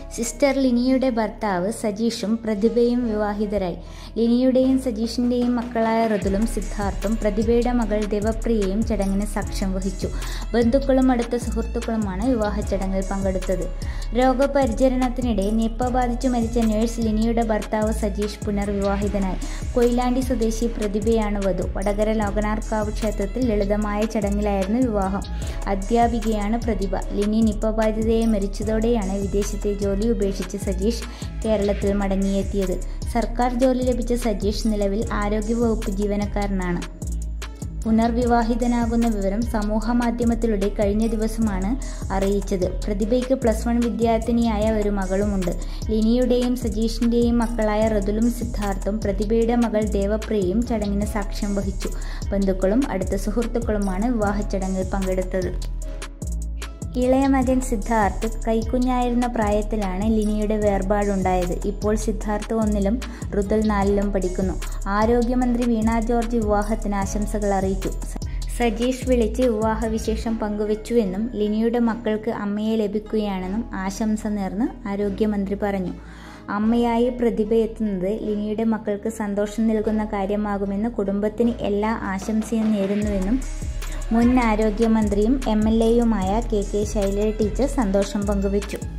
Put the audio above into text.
sister ലിനിയുടെ ഭർത്താവ് സജീഷും പ്രതിഭയും വിവാഹിതരായി ലിനിയുടെയും സജീഷിന്റെയും മക്കളായ ഋതുലും സിദ്ധാർത്ഥും പ്രതിഭയുടെ മകൾ ദേവപ്രിയയും ചടങ്ങിന് സാക്ഷ്യം വഹിച്ചു ബന്ധുക്കളും അടുത്ത സുഹൃത്തുക്കളുമാണ് വിവാഹ ചടങ്ങിൽ പങ്കെടുത്തത് രോഗപരിചരണത്തിനിടെ നിപ്പ ബാധിച്ചു മരിച്ച നഴ്സ് ലിനിയുടെ ഭർത്താവ് സജീഷ് പുനർവിവാഹിതനായി കൊയിലാണ്ടി സ്വദേശി പ്രതിഭയാണ് വധു വടകര ലോകനാർക്കാവ് ക്ഷേത്രത്തിൽ ലളിതമായ ചടങ്ങിലായിരുന്നു വിവാഹം അധ്യാപികയാണ് പ്രതിഭ ലിനി നിപ്പ ബാധിതയെ മരിച്ചതോടെയാണ് വിദേശത്തെ ജോലി ഉപേക്ഷിച്ച് സജീഷ് കേരളത്തിൽ മടങ്ങിയെത്തിയത് സർക്കാർ ജോലി ലഭിച്ച സജീഷ് നിലവിൽ ആരോഗ്യവകുപ്പ് ജീവനക്കാരനാണ് പുനർവിവാഹിതനാകുന്ന വിവരം സമൂഹ മാധ്യമത്തിലൂടെ കഴിഞ്ഞ ദിവസമാണ് അറിയിച്ചത് പ്രതിഭയ്ക്ക് പ്ലസ് വൺ വിദ്യാർത്ഥിനിയായ ഒരു മകളുമുണ്ട് ലിനിയുടെയും സജീഷിന്റെയും മക്കളായ ഋതുലും സിദ്ധാർത്ഥും പ്രതിഭയുടെ മകൾ ദേവപ്രിയയും ചടങ്ങിന് സാക്ഷ്യം വഹിച്ചു ബന്ധുക്കളും അടുത്ത സുഹൃത്തുക്കളുമാണ് വിവാഹ ചടങ്ങിൽ പങ്കെടുത്തത് ഇളയ മകൻ സിദ്ധാർത്ഥ് കൈക്കുഞ്ഞായിരുന്ന പ്രായത്തിലാണ് ലിനിയുടെ വേർപാടുണ്ടായത് ഇപ്പോൾ സിദ്ധാർത്ഥ് ഒന്നിലും ഋതുൽ നാലിലും പഠിക്കുന്നു ആരോഗ്യമന്ത്രി വീണ ജോർജ് വിവാഹത്തിന് ആശംസകൾ അറിയിച്ചു സജീഷ് വിളിച്ച് വിവാഹവിശേഷം പങ്കുവച്ചുവെന്നും ലിനിയുടെ മക്കൾക്ക് അമ്മയെ ലഭിക്കുകയാണെന്നും ആശംസ നേർന്ന് ആരോഗ്യമന്ത്രി പറഞ്ഞു അമ്മയായി പ്രതിഭ എത്തുന്നത് ലിനിയുടെ മക്കൾക്ക് സന്തോഷം നൽകുന്ന കാര്യമാകുമെന്ന് കുടുംബത്തിന് എല്ലാ ആശംസയും നേരുന്നുവെന്നും മുൻ ആരോഗ്യമന്ത്രിയും എം എൽ എയുമായ കെ കെ ശൈലജ ടീച്ചർ സന്തോഷം പങ്കുവച്ചു